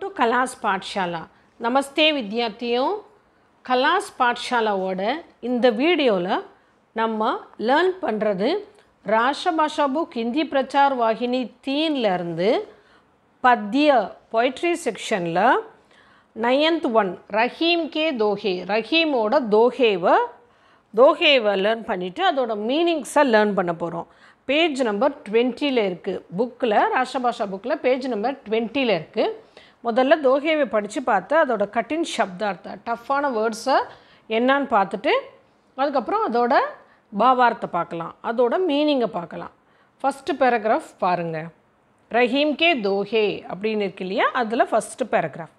to கலாஸ் பாட்ஷாலா நமஸ்தே வித்யார்த்தியும் கலாஸ் பாட்ஷாலாவோட இந்த வீடியோவில் நம்ம லேர்ன் பண்ணுறது ராஷபாஷா புக் ஹிந்தி பிரச்சார் வாகினி தீன்லேருந்து பத்திய பொய்ட்ரி செக்ஷனில் நயன்த் ஒன் ரஹீம் கே தோஹே ரஹீமோட தோஹேவை தோஹேவை லேர்ன் பண்ணிவிட்டு அதோட மீனிங்ஸை லேர்ன் பண்ண போகிறோம் பேஜ் நம்பர் டுவெண்ட்டியில் இருக்குது புக்கில் ராஷ்டிரபாஷா புக்கில் பேஜ் நம்பர் டுவெண்ட்டியில் இருக்குது முதல்ல தோஹேவை படித்து பார்த்து அதோட கட்டின் சப்தார்த்தம் டஃப்பான வேர்ட்ஸை என்னான்னு பார்த்துட்டு அதுக்கப்புறம் அதோட பாவார்த்தை பார்க்கலாம் அதோட மீனிங்கை பார்க்கலாம் ஃபஸ்ட்டு பேராகிராஃப் பாருங்கள் ரஹீம் கே தோஹே அப்படின்னு இருக்கு இல்லையா அதில் ஃபஸ்ட்டு பேராகிராஃப்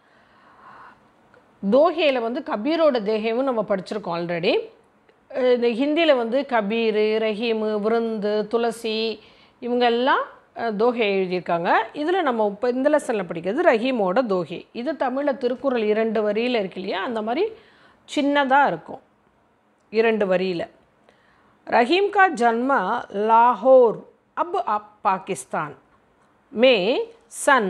தோஹேயில் வந்து கபீரோட தேஹேவும் நம்ம படிச்சிருக்கோம் ஆல்ரெடி இந்த ஹிந்தியில் வந்து கபீர் ரஹீமு விருந்து துளசி இவங்க எல்லாம் அஹ், தோஹே எழுதியிருக்காங்க இதில் நம்ம இப்போ இந்த லெசனில் படிக்கிறது ரஹீமோட தோஹே இது தமிழில் திருக்குறள் இரண்டு வரியில் இருக்கு இல்லையா அந்த மாதிரி சின்னதாக இருக்கும் இரண்டு வரியில் रहीम का जन्म लाहौर अब आप पाकिस्तान में सन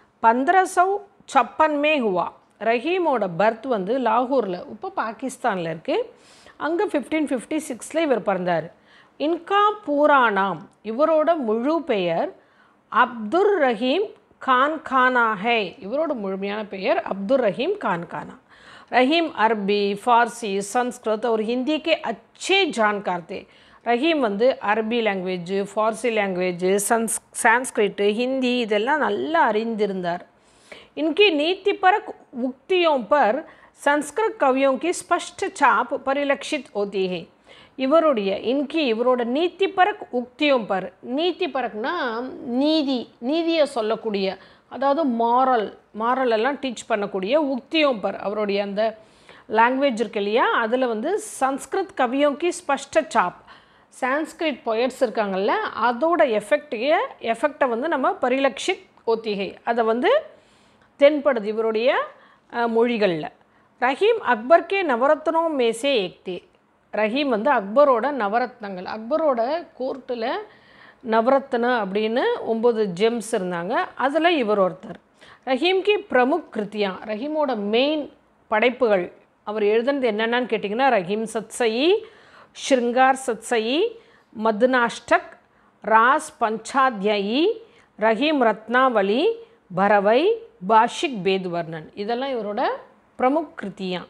1556 में हुआ ரஹீமோட பர்த் வந்து லாகூரில் இப்போ பாகிஸ்தானில் இருக்குது அங்கே ஃபிஃப்டீன் ஃபிஃப்டி சிக்ஸில் இவர் பிறந்தார் இன்கா பூரானாம் இவரோட முழு பெயர் அப்துர் ரஹீம் கான் கானா ஹே இவரோட முழுமையான பெயர் அப்துர் ரஹீம் கான் கானா रहीम अरबी फारसी संस्कृत और हिंदी के अच्छे जानकार थे ரஹீம் வந்து அரபி லாங்குவேஜ் ஃபார்சி லாங்குவேஜ் சன்ஸ் சான்ஸ்கிரிட்டு ஹிந்தி இதெல்லாம் நல்லா அறிந்திருந்தார் इनकी नीतिपरक उक्तियों पर संस्कृत कवियों की स्पष्ट छाप परिलक्षित होती है இவருடைய இன்கி இவரோட நீதிப்பரக் உக்தியும் பர் நீதிப்பரக்னா நீதி நீதியை சொல்லக்கூடிய அதாவது மாரல் மாரல் எல்லாம் டீச் பண்ணக்கூடிய உக்தியும் பர் அவருடைய அந்த லாங்குவேஜ் இருக்கு இல்லையா அதில் வந்து சன்ஸ்கிருத் கவியோங்கி ஸ்பஷ்ட சாப் சான்ஸ்கிரிட் பொயட்ஸ் இருக்காங்கல்ல அதோட எஃபெக்டைய எஃபெக்டை வந்து நம்ம பரிலக்ஷித் ஒத்திகை அதை வந்து தென்படுது இவருடைய மொழிகளில் ரஹீம் அக்பர் கே நவரத்னோ மேசே ஏக்தே ரஹீம் வந்து அக்பரோட நவரத்னங்கள் அக்பரோட கோர்ட்டில் நவரத்ன அப்படின்னு ஒம்பது ஜெம்ஸ் இருந்தாங்க அதில் இவர் ஒருத்தர் ரஹீம் கி பிரமுக் கிருத்தியா ரஹீமோட மெயின் படைப்புகள் அவர் எழுதுனது என்னென்னு கேட்டிங்கன்னா ரஹீம் சத்சயி ஷிருங்கார் சத்சயி மதுனாஷ்டக் ராஸ் பஞ்சாத்யயி ரஹீம் ரத்னாவளி பரவை பாஷிக் பேதுவர்ணன் இதெல்லாம் இவரோட பிரமுக் கிருத்தியா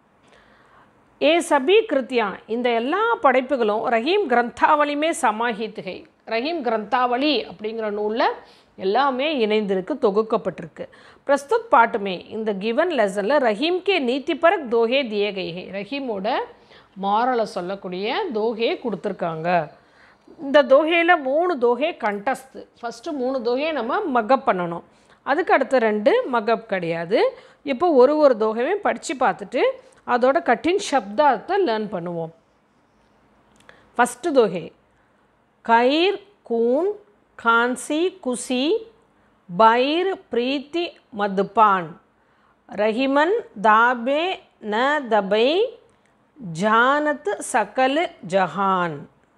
ஏ சபி கிருத்தியா இந்த எல்லா படைப்புகளும் ரஹீம் கிரந்தாவளியுமே சமாஹித்துகை ரஹீம் கிரந்தாவளி அப்படிங்கிற நூலில் எல்லாமே இணைந்திருக்கு தொகுக்கப்பட்டிருக்கு பிரஸ்துத் பாட்டுமே இந்த கிவன் லெசனில் ரஹீம்கே நீதிபரக் தோஹே தியே கைஹே ரஹீமோட மாரலை சொல்லக்கூடிய தோஹே கொடுத்துருக்காங்க இந்த தோஹையில் மூணு தோஹே கண்டஸ்து ஃபஸ்ட்டு மூணு தோஹே நம்ம மகப் பண்ணணும் அதுக்கு அடுத்த ரெண்டு மகப் கிடையாது இப்போ ஒரு ஒரு தோகையும் படித்து பார்த்துட்டு அதோட கட்டின் சப்தார்த்தத்தை லேர்ன் பண்ணுவோம் ஃபஸ்ட்டு தோஹே கயிர் கூன் கான்சி குசி பைர் பிரீத்தி மதுபான் ரஹிமன் தாபே ந தபை ஜானத் சகல் ஜஹான்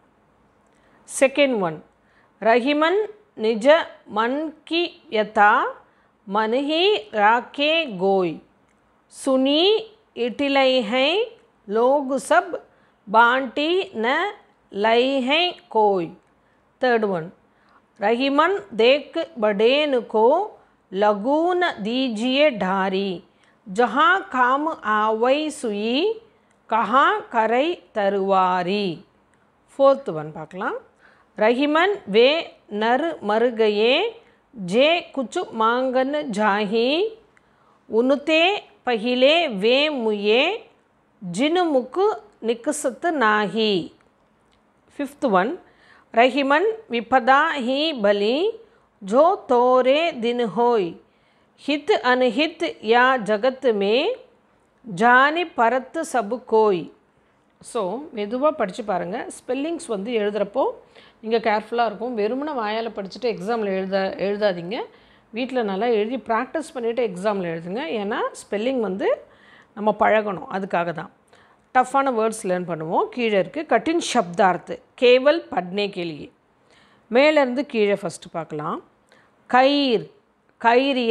सेकेंड वन रहीमन निज मन की यथा मन ही राखे गोय सुनी इटिलई हैं लोग सब बांटी न लई हैं कोई थर्ड वन रहीमन देख बड़ेन को लघु न दीजिए ढारी जहाँ काम आवई सुई कहाँ करई तरुवारी फोर्थ वन பார்க்கலாம் रहीमन वे नर मर गए जे कुछ मांगन जाही उनते पहिले वे मुये जिन मुख निकसत नाही फिफ्थ वन रहीमन विपदा ही भली जो तोरे दिन होय हित अनहित या जगत में जानी परत सब कोई ஸோ மெதுவாக படித்து பாருங்கள் ஸ்பெல்லிங்ஸ் வந்து எழுதுகிறப்போ நீங்கள் கேர்ஃபுல்லாக இருக்கும் வெறுமனே வாயால் படிச்சுட்டு எக்ஸாமில் எழுத எழுதாதீங்க வீட்டில் நல்லா எழுதி ப்ராக்டிஸ் பண்ணிவிட்டு எக்ஸாமில் எழுதுங்க ஏன்னா ஸ்பெல்லிங் வந்து நம்ம பழகணும் அதுக்காக தான் டஃப்பான வேர்ட்ஸ் லேர்ன் பண்ணுவோம் கீழே இருக்குது கட்டின் சப்தார்த்து கேவல் பட்னே கேலியே மேலேருந்து கீழே ஃபஸ்ட்டு பார்க்கலாம் கயிர் கைரியத்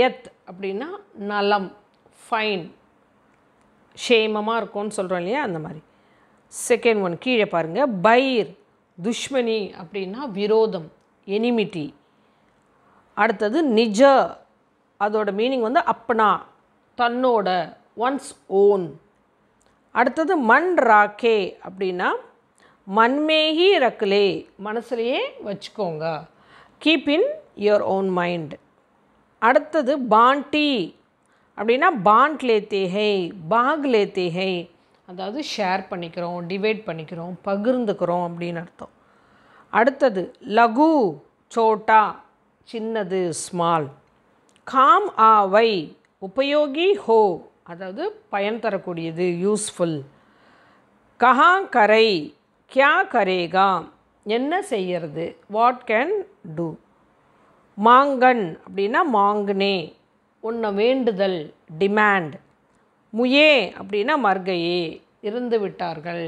அப்படின்னா நலம் ஃபைன் ஷேமமாக இருக்கும்னு சொல்கிறோம் இல்லையா அந்த மாதிரி செகண்ட் ஒன் கீழே பாருங்கள் பைர் துஷ்மனி அப்படின்னா விரோதம் எனிமிட்டி அடுத்தது நிஜ அதோட மீனிங் வந்து அப்பனா தன்னோட ஒன்ஸ் ஓன் அடுத்தது மண் ராக்கே அப்படின்னா மண்மேகி ரக்கலே மனசுலையே வச்சுக்கோங்க keep in your own mind அடுத்தது பாண்டி அப்படின்னா பாண்ட் லேத்தேஹை பாக் லேத்தேஹை அதாவது ஷேர் பண்ணிக்கிறோம் டிவைட் பண்ணிக்கிறோம் பகிர்ந்துக்கிறோம் அப்படின்னு அர்த்தம் அடுத்தது லகு சோட்டா சின்னது ஸ்மால் காம் ஆவை உபயோகி ஹோ அதாவது பயன் தரக்கூடியது யூஸ்ஃபுல் கஹா கரை கியா கரேகா என்ன செய்யறது வாட் கேன் டூ மாங்கன் அப்படின்னா மாங்கனே உன்னை வேண்டுதல் டிமாண்ட் முயே அப்படின்னா மர்கையே இருந்து விட்டார்கள்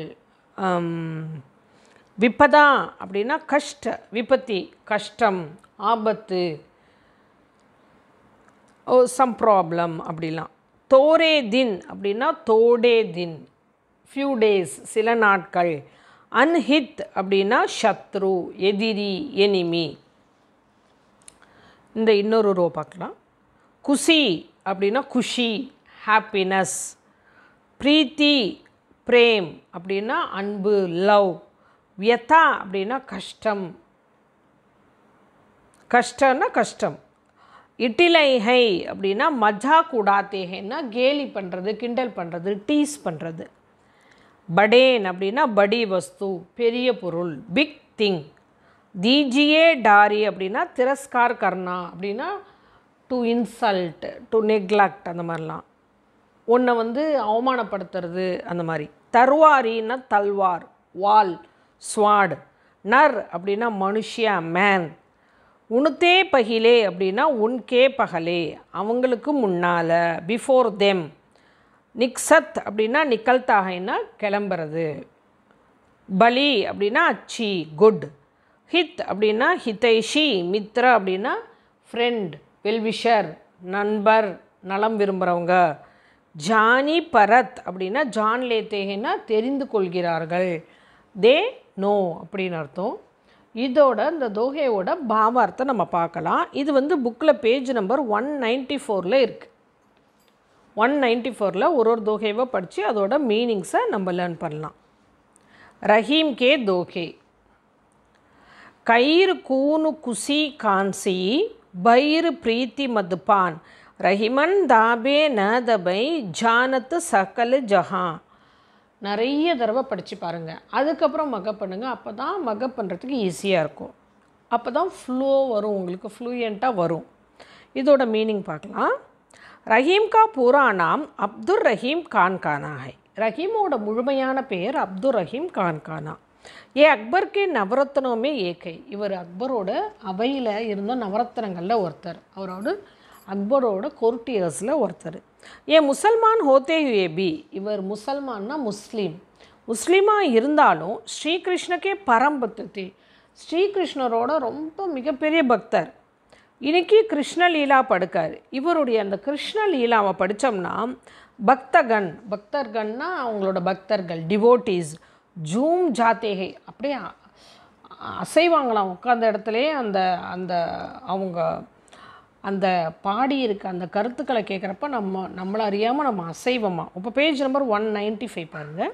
விப்பதா அப்படின்னா கஷ்ட விபத்தி கஷ்டம் ஆபத்து ஓ சம் ப்ராப்ளம் அப்படிலாம் தோரே தின் அப்படின்னா தோடே தின் ஃபியூ டேஸ் சில நாட்கள் அன்ஹித் அப்படின்னா சத்ரு எதிரி எனிமி இந்த இன்னொரு ரோ பார்க்கலாம் குஷி அப்படின்னா குஷி ஹாப்பினஸ் பிரீத்தி பிரேம் அப்படின்னா அன்பு லவ் வியதா அப்படின்னா கஷ்டம் கஷ்டம்னா கஷ்டம் இட்டிலை ஹை அப்படின்னா மஜா கூடாத்தேஹைன்னா கேலி பண்ணுறது கிண்டல் பண்ணுறது டீஸ் பண்ணுறது படேன் அப்படின்னா படி வஸ்து பெரிய பொருள் பிக் திங் தீஜியே டாரி அப்படின்னா திரஸ்கார் கர்ணா அப்படின்னா டு இன்சல்ட் டு நெக்லக்ட் அந்த மாதிரிலாம் உன்னை வந்து அவமானப்படுத்துறது அந்த மாதிரி தர்வாரின்னா தல்வார் வால் ஸ்வாட் நர் அப்படின்னா மனுஷியா மேன் உனுத்தே பகிலே அப்படின்னா உன்கே பகலே அவங்களுக்கு முன்னால் பிஃபோர் தெம் நிக்சத் அப்படின்னா நிக்கல்தாகைன்னா கிளம்புறது பலி அப்படின்னா அச்சி குட் ஹித் அப்படின்னா ஹிதைஷி மித்ரா அப்படின்னா ஃப்ரெண்ட் வெல்விஷர் நண்பர் நலம் விரும்புகிறவங்க ஜானி பரத் அப்படின்னா ஜான் லேத்தேகன்னா தெரிந்து கொள்கிறார்கள் தே நோ அப்படின்னு அர்த்தம் இதோட இந்த தோகையோட பாவார்த்தம் நம்ம பார்க்கலாம் இது வந்து புக்கில் பேஜ் நம்பர் ஒன் நைன்ட்டி ஃபோரில் இருக்குது ஒன் நைன்ட்டி ஃபோரில் ஒரு ஒரு தோகைவை படித்து அதோட மீனிங்ஸை நம்ம லேர்ன் பண்ணலாம் ரஹீம் கே தோகே கயிறு கூனு குசி கான்சி பைரு பிரீத்தி மதுபான் ரஹிமன் தாபே நதபை ஜானத்து சகல ஜஹான் நிறைய தடவை படித்து பாருங்கள் அதுக்கப்புறம் மகப் பண்ணுங்கள் அப்போ தான் மகப் பண்ணுறதுக்கு ஈஸியாக இருக்கும் அப்போ தான் ஃப்ளோ வரும் உங்களுக்கு ஃப்ளூயண்ட்டாக வரும் இதோட மீனிங் பார்க்கலாம் ரஹீம் கா பூரா நாம் அப்துர் ரஹீம் கான் கானா ஹை ரஹீமோட முழுமையான பெயர் அப்துர் ரஹீம் கான் கானா ஏ அக்பர்கே நவரத்னமே ஏகை இவர் அக்பரோட அவையில் இருந்த நவரத்னங்களில் ஒருத்தர் அவரோட அக்பரோட கோர்ட்டியர்ஸில் ஒருத்தர் ஏ முசல்மான் ஹோத்தே யுஏ பி இவர் முசல்மான்னா முஸ்லீம் முஸ்லீமாக இருந்தாலும் ஸ்ரீகிருஷ்ணக்கே பரம்பத்து ஸ்ரீகிருஷ்ணரோட ரொம்ப மிகப்பெரிய பக்தர் இன்னைக்கு கிருஷ்ண லீலா படுக்கார் இவருடைய அந்த கிருஷ்ண லீலாவை படித்தோம்னா பக்தகன் பக்தர்கன்னா அவங்களோட பக்தர்கள் டிவோட்டீஸ் ஜூம் ஜாத்தேகை அப்படியே அ- அசைவாங்களாம் உட்காந்த இடத்துலே அந்த அந்த அவங்க அந்த பாடி இருக்க அந்த கருத்துக்களை கேட்குறப்ப நம்ம நம்மளை அறியாமல் நம்ம அசைவமாக இப்போ page number one ninety five பாருங்கள்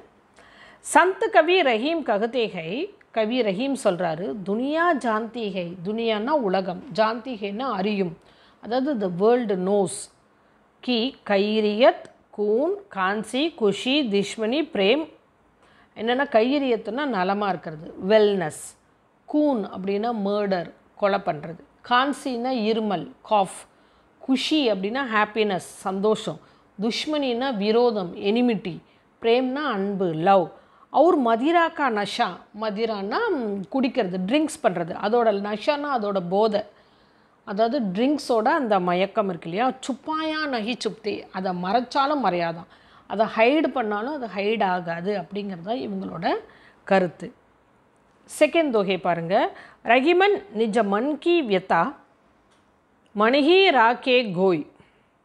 சந்த் கவி ரஹீம் ககதேகை கவி ரஹீம் சொல்கிறாரு துனியா ஜாந்திகை துனியான்னா உலகம் ஜாந்திகைன்னா அறியும் அதாவது த வேர்ல்டு நோஸ் கி கைரியத் கூன் கான்சி குஷி திஷ்மணி பிரேம் என்னென்னா கைரியத்துனா நலமாக இருக்கிறது வெல்னஸ் கூன் அப்படின்னா மர்டர் கொலை பண்ணுறது கான்சின்னா இருமல் காஃப் குஷி அப்படின்னா ஹாப்பினஸ் சந்தோஷம் துஷ்மனின்னா விரோதம் எனிமிட்டி பிரேம்னா அன்பு லவ் அவர் மதிராக்கா நஷா மதிரான்னா ம், குடிக்கிறது ட்ரிங்க்ஸ் பண்ணுறது அதோட நஷானா அதோட போதை அதாவது ட்ரிங்க்ஸோட அந்த மயக்கம் இருக்கு இல்லையா சுப்பாயா நகி சுப்தி அதை மறைச்சாலும் மறையாதான் அதை ஹைடு பண்ணாலும் அது ஹைட் ஆகாது அப்படிங்கிறது தான் இவங்களோட கருத்து செகண்ட் தொகை பாருங்க ரகிமன் நிஜ மன் கி வியதா மணிஹி ராக்கே கோய்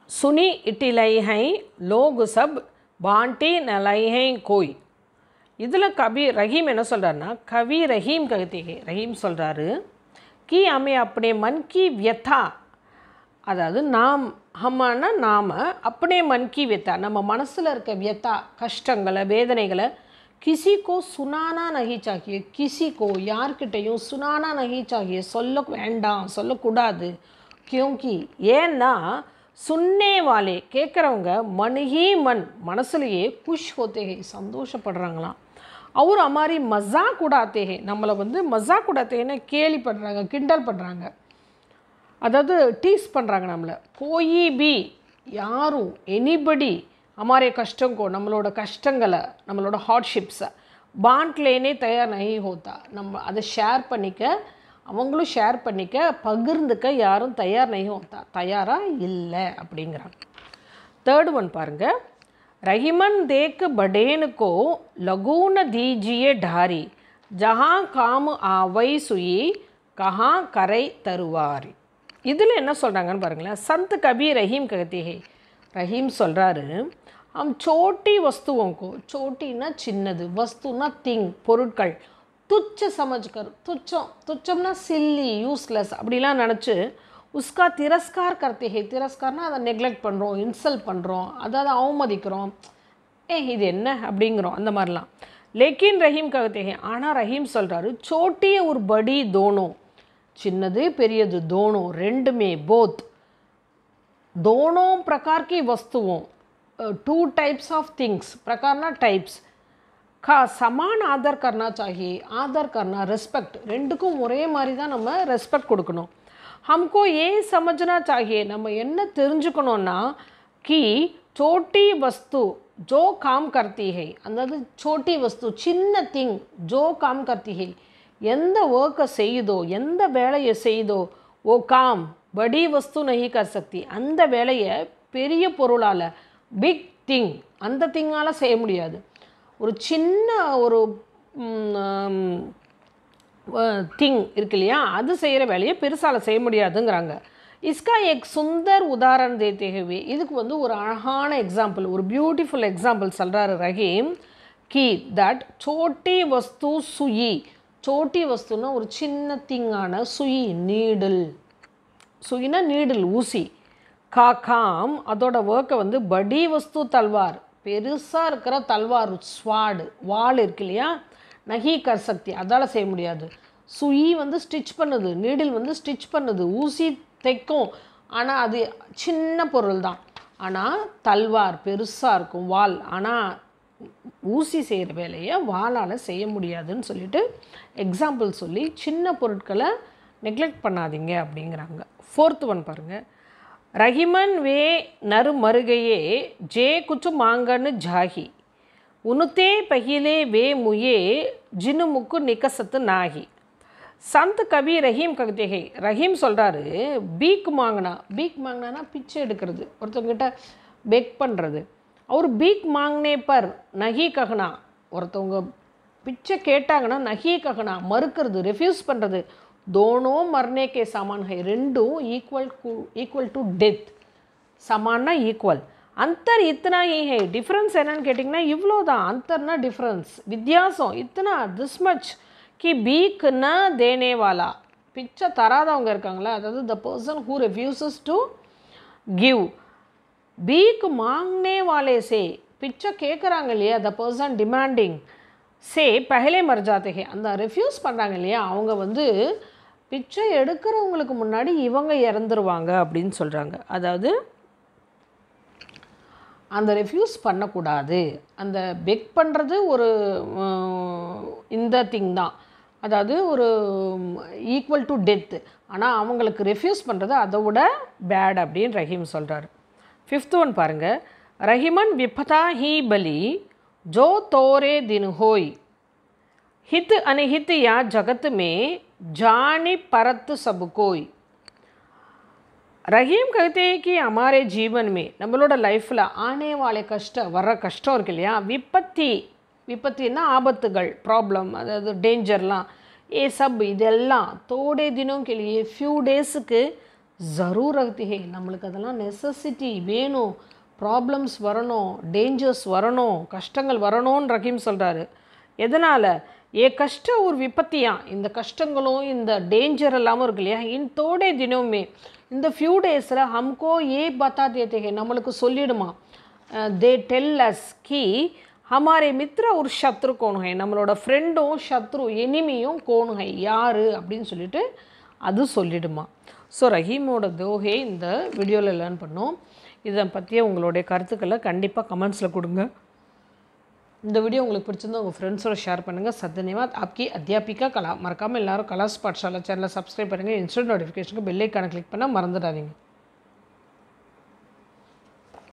सुनी इटिलई हैं लोग सब बांटी नलई हैं कोई இதில் கவி ரஹீம் என்ன சொல்கிறாருன்னா கவி ரஹீம் கவிதைகை ரஹீம் சொல்கிறாரு கி அமே அப்படி மன் கி வியதா அதாவது நாம் ஹம்மானா நாம் அப்படியே மன் கி வியதா நம்ம மனசில் இருக்க வியதா கஷ்டங்களை வேதனைகளை கிசிக்கோ சுனானா நகி சாகியே கிசிக்கோ யார்கிட்டையும் சுனானா நகி சாகியே சொல்ல வேண்டாம் சொல்லக்கூடாது கியோங்கி ஏன்னா சுன்னே வாலே கேட்குறவங்க மனுகி மண் மனசுலையே குஷ் ஹோத்தே ஹே சந்தோஷப்படுறாங்களாம் அவர் அமாரி மஜாக் உடாத்தே ஹே நம்மளை வந்து மஜாக் உடாத்தேன்னு கேலி பண்ணுறாங்க கிண்டல் பண்ணுறாங்க அதாவது டீஸ் பண்ணுறாங்க நம்மளை கோயி பி யாரும் எனிபடி அமாரே கஷ்டங்கோ நம்மளோட கஷ்டங்களை நம்மளோட ஹார்ட்ஷிப்ஸை பாண்ட்லேனே தயார் நகி ஹோத்தா நம்ம அதை ஷேர் பண்ணிக்க அவங்களும் ஷேர் பண்ணிக்க பகிர்ந்துக்க யாரும் தயார் நகி ஹோத்தா தயாராக இல்லை அப்படிங்கிறாங்க தேர்ட் ஒன் பாருங்க ரஹிமன் தேக்கு படேனுக்கோ லகூன தீஜியே டாரி ஜஹா காமு ஆவை சுயி கஹா கரை தருவாரி இதில் என்ன சொல்கிறாங்கன்னு பாருங்களேன் சந்த் கபீர் ரஹீம் ககத்தி ஹே ரஹீம் சொல்கிறாரு हम छोटी वस्तुओं को छोटीना சின்னது வஸ்துனா திங் பொருட்கள் துச்ச சமஜ்கர் துச்சம் துச்சம்னா சில்லி யூஸ்லெஸ் அப்படிலாம் நினச்சி உஸ்கா திரஸ்கார் கர்த்தே ஹே திரஸ்கார்னா அதை நெக்லெக்ட் பண்ணுறோம் இன்சல்ட் பண்ணுறோம் அதாவது அவமதிக்கிறோம் ஏ இது என்ன அப்படிங்கிறோம் அந்த மாதிரிலாம் லேக்கின் ரஹீம் ககத்தே ஹே ஆனால் ரஹீம் சொல்கிறாரு சோட்டிய ஒரு படி தோணும் சின்னது பெரியது தோணும் ரெண்டுமே போத் दोनों प्रकार की वस्तुओं टू टाइप्स ऑफ थिंग्स प्रकार ना टाइप्स का समान आदर करना चाहिए आदर करना ரெஸ்பெக்ட் ரெண்டுக்கும் ஒரே மாதிரி தான் நம்ம ரெஸ்பெக்ட் கொடுக்கணும் हमको ये समझना चाहिए நம்ம என்ன தெரிஞ்சுக்கணும்னா कि छोटी वस्तु जो काम करती है அதாவது छोटी वस्तु சின்ன திங் जो काम करती है எந்த ஒர்க்கை செய்யுதோ எந்த வேலையை செய்யுதோ ஓ காம் படி வஸ்து நகி கர் சக்தி அந்த வேலையை பெரிய பொருளால் பிக் திங் அந்த திங்கால் செய்ய முடியாது ஒரு சின்ன ஒரு திங் இருக்கு இல்லையா அது செய்கிற வேலையை பெருசால் செய்ய முடியாதுங்கிறாங்க இஸ்கா எக் சுந்தர் உதாரணம் தேத்தே ஹுவே இதுக்கு வந்து ஒரு அழகான எக்ஸாம்பிள் ஒரு பியூட்டிஃபுல் எக்ஸாம்பிள் சொல்கிறாரு ரஹீம் கி தட் சோட்டி வஸ்து சுயி சோட்டி வஸ்துன்னா ஒரு சின்ன திங்கான சுயி நீடில் சுயினா நீடில் ஊசி காக்காம் அதோட ஒர்க்கை வந்து படி வஸ்து தல்வார் பெருசாக இருக்கிற தல்வார் ஸ்வாடு வாள் இருக்கு இல்லையா நகி கர் சக்தி அதால் செய்ய முடியாது சுயி வந்து ஸ்டிச் பண்ணுது நீடில் வந்து ஸ்டிச் பண்ணுது ஊசி தைக்கும் ஆனால் அது சின்ன பொருள் தான் ஆனால் தல்வார் பெருசாக இருக்கும் வால் ஆனால் ஊசி செய்கிற வேலையை வாளால் செய்ய முடியாதுன்னு சொல்லிட்டு எக்ஸாம்பிள் சொல்லி சின்ன பொருட்களை நெக்லெக்ட் பண்ணாதீங்க அப்படிங்கிறாங்க ஃபோர்த் ஒன் பாருங்கள் ரஹிமன் வே நறு மருகையே ஜே குச்சு மாங்கன்னு ஜாகி உனுத்தே பகிலே வே முயே ஜினு முக்கு நிக்கசத்து நாகி சந்த் கவி ரஹீம் கவிதைகை ரஹீம் சொல்கிறாரு பீக் மாங்கினா பீக் மாங்கினானா பிச்சை எடுக்கிறது ஒருத்தவங்கிட்ட பெக் பண்ணுறது அவர் பீக் மாங்கினே பர் நகி ககனா ஒருத்தவங்க பிச்சை கேட்டாங்கன்னா நகி ககனா மறுக்கிறது ரெஃப்யூஸ் பண்ணுறது தோனோ மர்னே கே சமான் ஹை ரெண்டும் ஈக்குவல் ஈக்குவல் டு டெத் சமான்னா ஈக்குவல் அந்தர் இத்தனா ஹி ஹை டிஃப்ரென்ஸ் என்னன்னு கேட்டிங்கன்னா இவ்வளோ தான் அந்தர்னா டிஃப்ரென்ஸ் வித்தியாசம் இத்தனா திஸ் மச் கி பீக் ந தேனே வாலா பிச்சை தராதவங்க இருக்காங்களா அதாவது the person who refuses to give பீக் மாங்னே வாலே சே பிச்சை கேட்குறாங்க இல்லையா த பர்சன் டிமாண்டிங் சே பஹலே மர் ஜாத்தே ஹே அந்த ரெஃப்யூஸ் பண்ணுறாங்க இல்லையா அவங்க வந்து பிச்சை எடுக்கிறவங்களுக்கு முன்னாடி இவங்க இறந்துருவாங்க அப்படின்னு சொல்கிறாங்க அதாவது அந்த ரெஃப்யூஸ் பண்ணக்கூடாது அந்த பெக் பண்ணுறது ஒரு அஹ், இந்த திங் தான் அதாவது ஒரு ஈக்குவல் டு டெத்து ஆனால் அவங்களுக்கு ரெஃப்யூஸ் பண்ணுறது அதை விட பேட் அப்படின்னு ரஹீம் சொல்கிறாரு ஃபிஃப்த் ஒன் பாருங்கள் ரஹிமன் விபதா ஹீ பலி ஜோ தோரே தின் ஹோய் हित अनहित या जगत में जानी परत सब कोई ரஹீம் कहते हैं कि हमारे जीवन में நம்மளோட லைஃப்பில் ஆனே வாழை கஷ்டம் வர்ற கஷ்டம் இருக்கு இல்லையா விபத்தி விபத்தின்னா ஆபத்துகள் ப்ராப்ளம் அதாவது டேஞ்சர்லாம் ஏ சப் இதெல்லாம் தோடே தினம் கேளியே ஃபியூ டேஸுக்கு ஜரூரத் ஹே நம்மளுக்கு அதெல்லாம் நெசசிட்டி வேணும் ப்ராப்ளம்ஸ் வரணும் டேஞ்சர்ஸ் வரணும் கஷ்டங்கள் வரணும்னு ரஹீம் சொல்கிறாரு எதனால் ஏ கஷ்ட ஒரு விபத்தியா இந்த கஷ்டங்களும் இந்த டேஞ்சர் எல்லாமும் இருக்கு இல்லையா இன் தோடே தினமுமே இந்த ஃபியூ டேஸில் ஹம்கோ ஏ பத்தா தேத்தே நம்மளுக்கு சொல்லிடுமா தே டெல் அஸ் கி ஹமாரே மித்ர ஒரு சத்ரு கோணு ஹை நம்மளோட ஃப்ரெண்டும் சத்ரு எனிமியும் கோணு ஹை யார் அப்படின்னு சொல்லிட்டு அது சொல்லிடுமா ஸோ ரஹீமோட தோஹே இந்த வீடியோவில் லேர்ன் பண்ணோம் இதை பற்றிய உங்களுடைய கருத்துக்களை கண்டிப்பாக கமெண்ட்ஸில் கொடுங்க இந்த வீடியோ உங்களுக்கு பிடிச்சிருந்தா உங்கள் ஃப்ரெண்ட்ஸோட ஷேர் பண்ணுங்கள் சத்தன்யவாத் ஆப்கி அத்தியாபிகா கலா மறக்காமல் எல்லாரும் கலாஸ் பாட்ஷாலா சேனலை சப்ஸ்கிரைப் பண்ணுங்கள் இன்ஸ்டன்ட் நோட்டிஃபிகேஷனுக்கு பெல் ஐக்கானை கிளிக் பண்ணால் மறந்துடாதீங்க